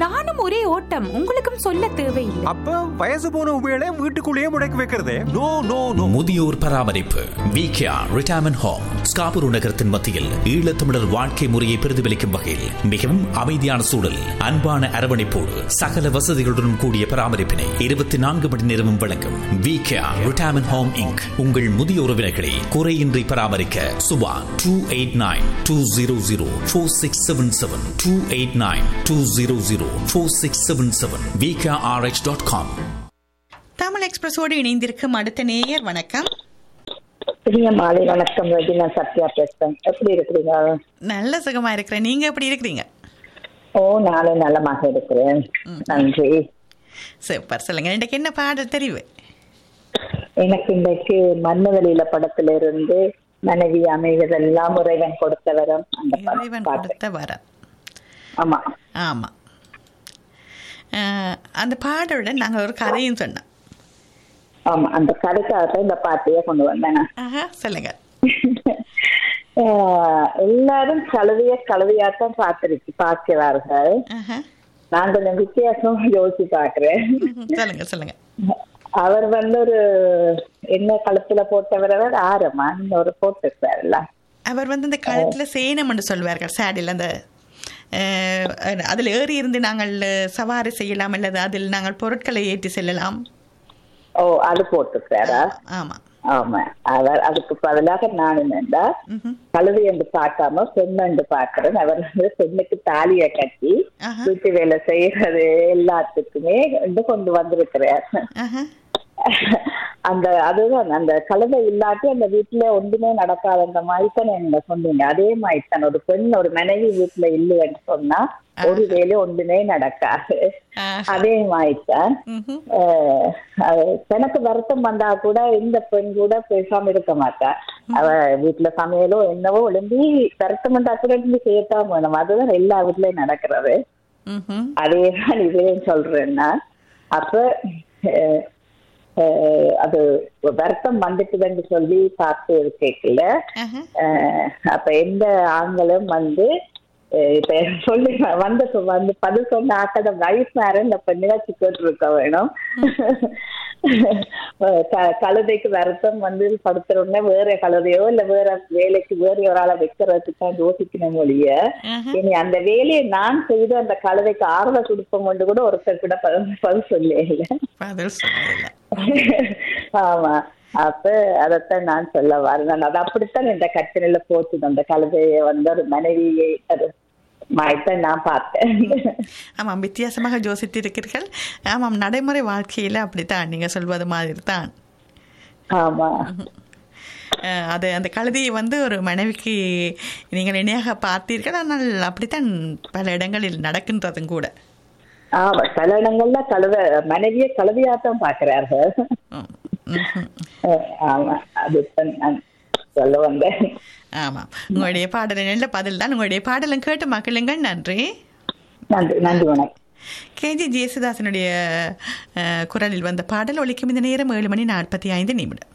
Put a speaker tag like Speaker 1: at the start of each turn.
Speaker 1: நானும் ஒரே ஓட்டம் உங்களுக்கும் சொல்ல தேவையில்லை
Speaker 2: அப்ப வயசு போன உபயோக வீட்டுக்குள்ளேயே முடக்கி வைக்கிறதே நோ நோ நோ
Speaker 3: முதியோர் பராமரிப்பு விகேஆர் ரிட்டையர்மெண்ட் ஹோம் ஸ்காபுரு நகரத்தின் மத்தியில் ஈழத்தமிழர் வாழ்க்கை முறையை பிரதிபலிக்கும் வகையில் மிகவும் அமைதியான சூழல் அன்பான அரவணைப்போடு சகல வசதிகளுடன் கூடிய பராமரிப்பினை இருபத்தி நான்கு மணி நேரமும் வழங்கும் விகேஆர் ரிட்டையர்மெண்ட் ஹோம் இங்க் உங்கள் முதிய உறவினர்களை குறையின்றி பராமரிக்க Subha two eight nine two zero zero four six seven seven two eight nine two zero zero four six seven seven VKRH dot com
Speaker 4: Tamil எக்ஸ்பிரஸோடு இணைந்திருக்கும் அடுத்த நேயர் வணக்கம்
Speaker 5: பிரிய மாலை வணக்கம் ரஜி நான் சத்யா பேசுறேன் எப்படி இருக்கிறீங்க
Speaker 4: நல்ல சுகமா இருக்கிறேன் நீங்க எப்படி இருக்கிறீங்க
Speaker 5: ஓ நானும் நலமாக இருக்கிறேன் நன்றி
Speaker 4: சூப்பர் சொல்லுங்க இன்றைக்கு என்ன பாடல் தெரிவு
Speaker 5: எனக்கு இன்றைக்கு மன்னவெளியில படத்துல இருந்து மனைவி அமைவதெல்லாம் இறைவன் கொடுத்த வரம் அந்த படம்
Speaker 4: இறைவன்
Speaker 5: பாட்டு.
Speaker 4: கொடுத்த வரம்
Speaker 5: ஆமா
Speaker 4: ஆமா அஹ், அந்த பாடலுடன் நாங்கள் ஒரு கதையும் சொன்னோம்
Speaker 5: ஆமா அந்த கதைக்காக இந்த பாட்டையே கொண்டு வந்தேன் நான்.
Speaker 4: ஆஹா சொல்லுங்க
Speaker 5: ஆஹ், எல்லாரும் கழுதைய கழுதையாத்தான் பார்த்திருக்கு பார்க்கிறார்கள்
Speaker 4: ஆஹா.
Speaker 5: நான் கொஞ்சம் வித்தியாசமா யோசிச்சு பாக்குறேன்
Speaker 4: ம்ஹும். சொல்லுங்க சொல்லுங்க
Speaker 5: அவர் வந்து ஒரு என்ன கழுத்துல போட்டவர் ஆரமா ஒரு போட்டிருக்காருல்ல
Speaker 4: அவர் வந்து இந்த கழுத்துல சேனம் என்று சொல்வார்கள் சேடில் அந்த அஹ், அதில் ஏறி இருந்து நாங்கள் சவாரி செய்யலாம் அல்லது அதில் நாங்கள் பொருட்களை ஏற்றி செல்லலாம்
Speaker 5: ஓ அது போட்டிருக்காரா
Speaker 4: ஆமா
Speaker 5: ஆமா அவர் அதுக்கு பதிலாக நான் என்னண்டா
Speaker 4: ம்ஹும்.
Speaker 5: கழுதை என்று பார்க்காம பெண் என்று பார்க்கிறேன் அவர் வந்து பெண்ணுக்கு தாலியை கட்டி
Speaker 4: ஆஹா.
Speaker 5: வீட்டு வேலை செய்யறது எல்லாத்துக்குமே வந்து கொண்டு வந்திருக்கிறார்
Speaker 4: ஆஹா.
Speaker 5: அந்த அதுதான் அந்த கழுதை இல்லாட்டி அந்த வீட்டுல ஒன்றுமே நடக்காத அந்த மாதிரி தான் நீங்க சொன்னீங்க அதே மாதிரி தான் ஒரு பெண் ஒரு மனைவி வீட்டுல இல்லைன்னு சொன்னா ஒரு வேலை ஒன்றுமே நடக்காது
Speaker 4: ஆஹா.
Speaker 5: அதே மாதிரி தான்
Speaker 4: ம்ஹும்.
Speaker 5: அஹ் அஹ் எனக்கு வருத்தம் வந்தா கூட இந்த பெண் கூட பேசாம இருக்க மாட்டா அவ வீட்டுல சமையலோ என்னவோ எழும்பி வருத்தம் வந்தா கூட எழும்பி செய்யத்தான் வேணும் அதுதான் எல்லா வீட்லயும் நடக்கிறது
Speaker 4: ம்ஹும்.
Speaker 5: அதேதான் இதையும் சொல்றேன்னா அப்ப அஹ், அஹ், அது வருத்தம் வந்துட்டுதுன்னு சொல்லி பார்த்து கேட்கல
Speaker 4: ஆஹா.
Speaker 5: அஹ், அப்ப எந்த ஆண்களும் வந்து அஹ், இப்ப சொல்லி வந்து வந்து பதில் சொன்ன ஆக்கத வயசுனார இந்த நிகழ்ச்சி கேட்டு இருக்க வேணும் க- கழுதைக்கு வருத்தம் வந்து படுத்துறோம்னா வேற கழுதையோ இல்ல வேற வேலைக்கு வேற ஒரு ஆளை வைக்கிறதுக்கு தான் யோசிக்கணும் ஒழிய
Speaker 4: ஆஹா.
Speaker 5: இனி அந்த வேலையை நான் செய்து அந்த கழுதைக்கு ஆறுதல் கொடுப்போம் கொண்டு கூட ஒருத்தர் கூட பதில் பதில் சொல்லல
Speaker 4: பதில் சொல்லல
Speaker 5: ஆமா அப்ப அதத்தான் நான் சொல்ல வரேன் அது அப்படித்தான் இந்த கச்சனையில போச்சுது அந்த கழுதையை வந்து ஒரு மனைவியை அது மாய்த்தான் நான் பார்த்தேன்
Speaker 4: ஆமாம் வித்தியாசமாக யோசித்திருக்கிறீர்கள் ஆமாம் நடைமுறை வாழ்க்கையில் அப்படித்தான் நீங்கள் சொல்வது மாதிரி தான்
Speaker 5: ஆமா
Speaker 4: அஹ், அது அந்த கழுதையை வந்து ஒரு மனைவிக்கு நீங்கள் இணையாக பார்த்தீர்கள் ஆனால் அப்படித்தான் பல இடங்களில் நடக்கின்றதும் கூட
Speaker 5: ஆமா சில இடங்கள்ல கழுத மனைவியை கழுதையாத்தான் பாக்குறார்கள்
Speaker 4: ம். ம்ஹும்.
Speaker 5: ஆமா அதுதான் நான் சொல்ல வந்தேன்
Speaker 4: ஆமாம் உங்களுடைய பாடல் நல்ல பதில் தான் உங்களுடைய பாடலும் கேட்டு மக்களுங்கள் நன்றி
Speaker 5: நன்றி நன்றி வணக்கம்
Speaker 4: கேஜி ஜேசுதாசனுடைய அஹ், குரலில் வந்த பாடல் ஒலிக்கும் இந்த நேரம் ஏழு மணி நாற்பத்தி ஐந்து நிமிடம்